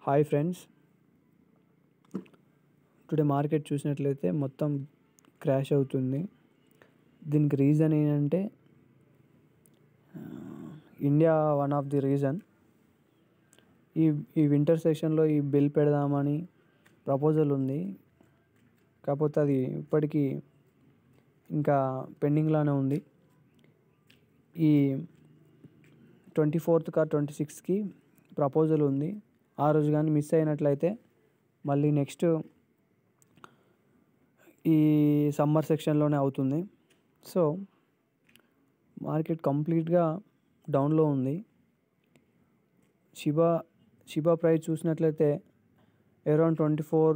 hi friends today market చూసినట్లయితే మొత్తం crash అవుతుంది దీనికి రీజన్ ఏంటంటే India one of the reason ఈ ఈ వింటర్ సెషన్లో ఈ బిల్ పెడదామని ప్రపోజల్ ఉంది కాకపోతే అది ఇప్పటికీ ఇంకా పెండింగ్లోనే ఉంది ఈ ట్వంటీ ఫోర్త్ కా ట్వంటీ సిక్స్త్కి ప్రపోజల్ ఉంది ఆ రోజు కానీ మిస్ అయినట్లయితే మళ్ళీ నెక్స్ట్ ఈ సమ్మర్ సెక్షన్లోనే అవుతుంది సో మార్కెట్ కంప్లీట్గా డౌన్లో ఉంది షిబా షిబా ప్రైస్ చూసినట్లయితే అరౌండ్ ట్వంటీ ఫోర్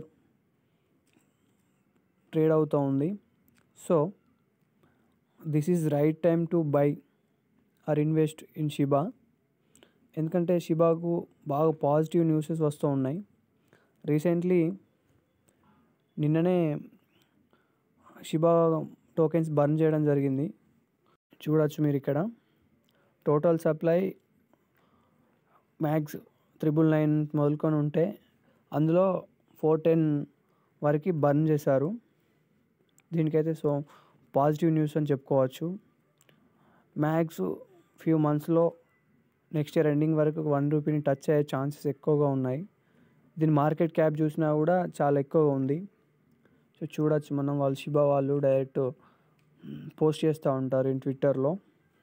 ట్రేడ్ అవుతూ ఉంది so this is right time to buy or invest in Shiba ఎందుకంటే షిబాకు బాగా పాజిటివ్ న్యూసెస్ వస్తూ ఉన్నాయి రీసెంట్లీ నిన్ననే షిబా టోకెన్స్ బర్న్ చేయడం జరిగింది చూడొచ్చు మీరు ఇక్కడ total supply max triple nine మొదలుకొని ఉంటే అందులో ఫోర్ టెన్ వరకు బర్న్ చేశారు దీనికైతే సో పాజిటివ్ న్యూస్ అని చెప్పుకోవచ్చు మ్యాక్స్ ఫ్యూ మంత్స్లో నెక్స్ట్ ఇయర్ ఎండింగ్ వరకు వన్ రూపీని టచ్ అయ్యే ఛాన్సెస్ ఎక్కువగా ఉన్నాయి దీని మార్కెట్ క్యాప్ చూసినా కూడా చాలా ఎక్కువగా ఉంది సో చూడొచ్చు మనం వాళ్ళు షిబా వాళ్ళు డైరెక్ట్ పోస్ట్ చేస్తూ ఉంటారు ఇన్ ట్విట్టర్లో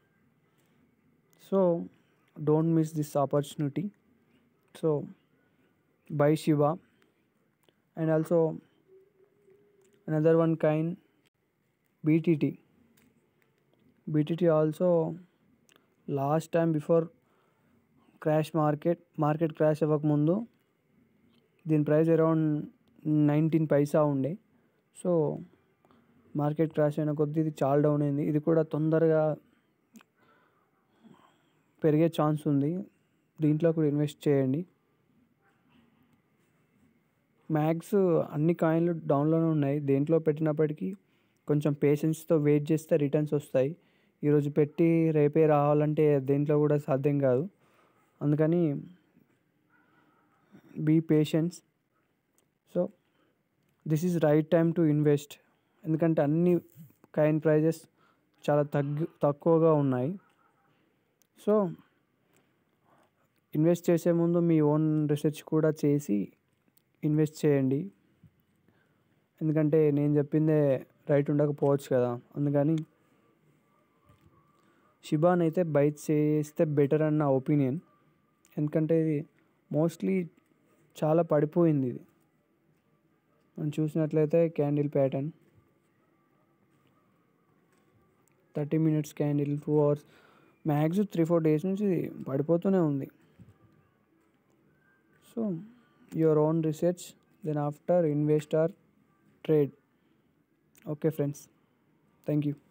so don't miss this opportunity so buy Shiba and also another one coin BTT BTT also last time before crash market market crash అవ్వకముందు దీని ప్రైస్ అరౌండ్ నైన్టీన్ పైసా ఉండే సో మార్కెట్ క్రాష్ అయిన కొద్దీ ఇది చాలా డౌన్ అయింది ఇది కూడా తొందరగా పెరిగే ఛాన్స్ ఉంది దీంట్లో కూడా ఇన్వెస్ట్ చేయండి మ్యాక్స్ అన్ని కాయిన్లు డౌన్లోనే ఉన్నాయి దేంట్లో పెట్టినప్పటికీ కొంచెం పేషెన్స్తో వెయిట్ చేస్తే రిటర్న్స్ వస్తాయి ఈరోజు పెట్టి రేపే రావాలంటే దేంట్లో కూడా సాధ్యం కాదు అందుకని be patience so this is right time to invest ఎందుకంటే అన్ని కైన్ ప్రైజెస్ చాలా తగ్గు తక్కువగా ఉన్నాయి సో ఇన్వెస్ట్ చేసే ముందు మీ ఓన్ రీసెర్చ్ కూడా చేసి ఇన్వెస్ట్ చేయండి ఎందుకంటే నేను చెప్పిందే రైట్ ఉండకపోవచ్చు కదా అందుకని షిబాన్ అయితే బైట్ చేస్తే బెటర్ అన్న ఒపీనియన్ ఎందుకంటే ఇది మోస్ట్లీ చాలా పడిపోయింది ఇది మనం చూసినట్లయితే candle pattern thirty minutes candle two hours max three four days నుంచి పడిపోతూనే ఉంది so your own research then after invest or trade okay friends thank you